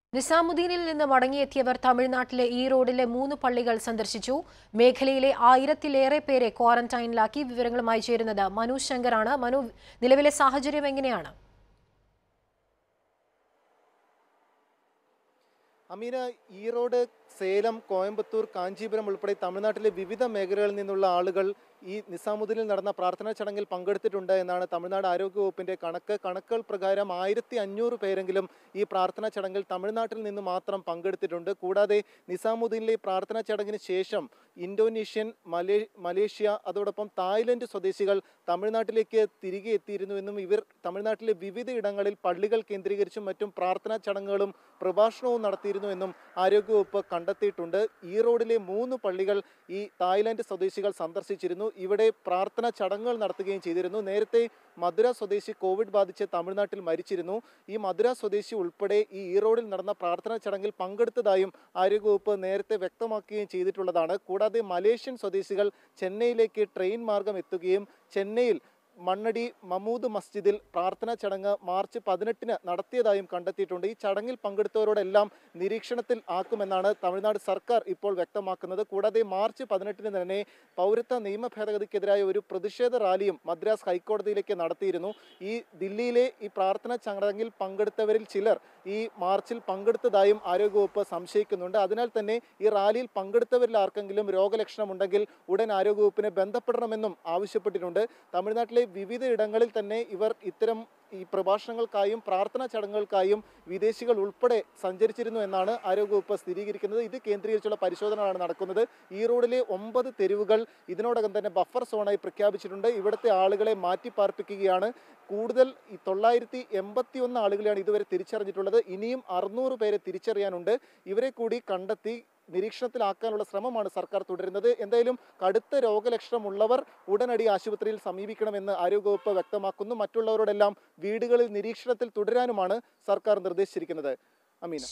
നിസാമുദ്ദീനിൽ നിന്ന് മടങ്ങിയെത്തിയവർ തമിഴ്നാട്ടിലെ ഈറോഡിലെ മൂന്ന് പള്ളികൾ സന്ദർശിച്ചു മേഖലയിലെ ആയിരത്തിലേറെ പേരെ ക്വാറന്റൈനിലാക്കി വിവരങ്ങളുമായി ചേരുന്നത് മനു ശങ്കറാണ് മനു നിലവിലെ സാഹചര്യം എങ്ങനെയാണ് അമീന ഈറോഡ് സേലം കോയമ്പത്തൂർ കാഞ്ചീപുരം ഉൾപ്പെടെ തമിഴ്നാട്ടിലെ വിവിധ മേഖലകളിൽ നിന്നുള്ള ആളുകൾ ഈ നിസാമുദ്ദീനിൽ നടന്ന പ്രാർത്ഥനാ ചടങ്ങിൽ പങ്കെടുത്തിട്ടുണ്ട് എന്നാണ് തമിഴ്നാട് ആരോഗ്യവകുപ്പിന്റെ കണക്ക് കണക്കുകൾ പ്രകാരം ആയിരത്തി അഞ്ഞൂറ് പേരെങ്കിലും ഈ പ്രാർത്ഥനാ ചടങ്ങിൽ തമിഴ്നാട്ടിൽ നിന്ന് മാത്രം പങ്കെടുത്തിട്ടുണ്ട് കൂടാതെ നിസാമുദ്ദീനിലെ ഈ പ്രാർത്ഥനാ ചടങ്ങിന് ശേഷം ഇന്തോനേഷ്യൻ മലേ മലേഷ്യ അതോടൊപ്പം തായ്ലൻഡ് സ്വദേശികൾ തമിഴ്നാട്ടിലേക്ക് തിരികെ എത്തിയിരുന്നു എന്നും ഇവർ തമിഴ്നാട്ടിലെ വിവിധ ഇടങ്ങളിൽ പള്ളികൾ കേന്ദ്രീകരിച്ചും മറ്റും പ്രാർത്ഥനാ ചടങ്ങുകളും പ്രഭാഷണവും നടത്തിയിരുന്നു എന്നും ആരോഗ്യവകുപ്പ് കണ്ടെത്തിയിട്ടുണ്ട് ഈറോഡിലെ മൂന്ന് പള്ളികൾ ഈ തായ്ലാന്റ് സ്വദേശികൾ സന്ദർശിച്ചിരുന്നു ഇവിടെ പ്രാർത്ഥന ചടങ്ങുകൾ നടത്തുകയും ചെയ്തിരുന്നു നേരത്തെ മധുര സ്വദേശി കോവിഡ് ബാധിച്ച് തമിഴ്നാട്ടിൽ മരിച്ചിരുന്നു ഈ മധുര സ്വദേശി ഉൾപ്പെടെ ഈ ഈറോഡിൽ നടന്ന പ്രാർത്ഥനാ ചടങ്ങിൽ പങ്കെടുത്തതായും ആരോഗ്യവകുപ്പ് നേരത്തെ വ്യക്തമാക്കുകയും ചെയ്തിട്ടുള്ളതാണ് കൂടാതെ മലേഷ്യൻ സ്വദേശികൾ ചെന്നൈയിലേക്ക് ട്രെയിൻ മാർഗം എത്തുകയും ചെന്നൈയിൽ മണ്ണടി മമൂദ് മസ്ജിദിൽ പ്രാർത്ഥനാ ചടങ്ങ് മാർച്ച് പതിനെട്ടിന് നടത്തിയതായും കണ്ടെത്തിയിട്ടുണ്ട് ഈ ചടങ്ങിൽ പങ്കെടുത്തവരോടെല്ലാം നിരീക്ഷണത്തിൽ ആക്കുമെന്നാണ് തമിഴ്നാട് സർക്കാർ ഇപ്പോൾ വ്യക്തമാക്കുന്നത് കൂടാതെ മാർച്ച് പതിനെട്ടിന് തന്നെ പൗരത്വ നിയമ ഭേദഗതിക്കെതിരായ ഒരു പ്രതിഷേധ റാലിയും മദ്രാസ് ഹൈക്കോടതിയിലേക്ക് നടത്തിയിരുന്നു ഈ ദില്ലിയിലെ ഈ പ്രാർത്ഥനാ ചടങ്ങിൽ പങ്കെടുത്തവരിൽ ചിലർ ഈ മാർച്ചിൽ പങ്കെടുത്തതായും ആരോഗ്യവകുപ്പ് സംശയിക്കുന്നുണ്ട് അതിനാൽ തന്നെ ഈ റാലിയിൽ പങ്കെടുത്തവരിൽ ആർക്കെങ്കിലും രോഗലക്ഷണമുണ്ടെങ്കിൽ ഉടൻ ആരോഗ്യവകുപ്പിനെ ബന്ധപ്പെടണമെന്നും ആവശ്യപ്പെട്ടിട്ടുണ്ട് തമിഴ്നാട്ടിലെ വിവിധ ഇടങ്ങളിൽ തന്നെ ഇവർ ഇത്തരം ഈ പ്രഭാഷണങ്ങൾക്കായും പ്രാർത്ഥനാ ചടങ്ങുകൾക്കായും വിദേശികൾ ഉൾപ്പെടെ സഞ്ചരിച്ചിരുന്നു എന്നാണ് ആരോഗ്യവകുപ്പ് സ്ഥിരീകരിക്കുന്നത് ഇത് കേന്ദ്രീകരിച്ചുള്ള പരിശോധനകളാണ് നടക്കുന്നത് ഈറോഡിലെ ഒമ്പത് തെരുവുകൾ ഇതിനോടകം തന്നെ ബഫർ സോണായി പ്രഖ്യാപിച്ചിട്ടുണ്ട് ഇവിടുത്തെ ആളുകളെ മാറ്റിപ്പാർപ്പിക്കുകയാണ് കൂടുതൽ ഈ തൊള്ളായിരത്തി എൺപത്തി ഒന്ന് ആളുകളെയാണ് ഇതുവരെ തിരിച്ചറിഞ്ഞിട്ടുള്ളത് ഇനിയും അറുന്നൂറ് പേരെ തിരിച്ചറിയാനുണ്ട് ഇവരെ കൂടി കണ്ടെത്തി നിരീക്ഷണത്തിലാക്കാനുള്ള ശ്രമമാണ് സർക്കാർ തുടരുന്നത് എന്തായാലും കടുത്ത രോഗലക്ഷണമുള്ളവർ ഉടനടി ആശുപത്രിയിൽ സമീപിക്കണമെന്ന് ആരോഗ്യവകുപ്പ് വ്യക്തമാക്കുന്നു മറ്റുള്ളവരോടെല്ലാം വീടുകളിൽ നിരീക്ഷണത്തിൽ തുടരാനുമാണ് സർക്കാർ നിർദ്ദേശിച്ചിരിക്കുന്നത് അമീന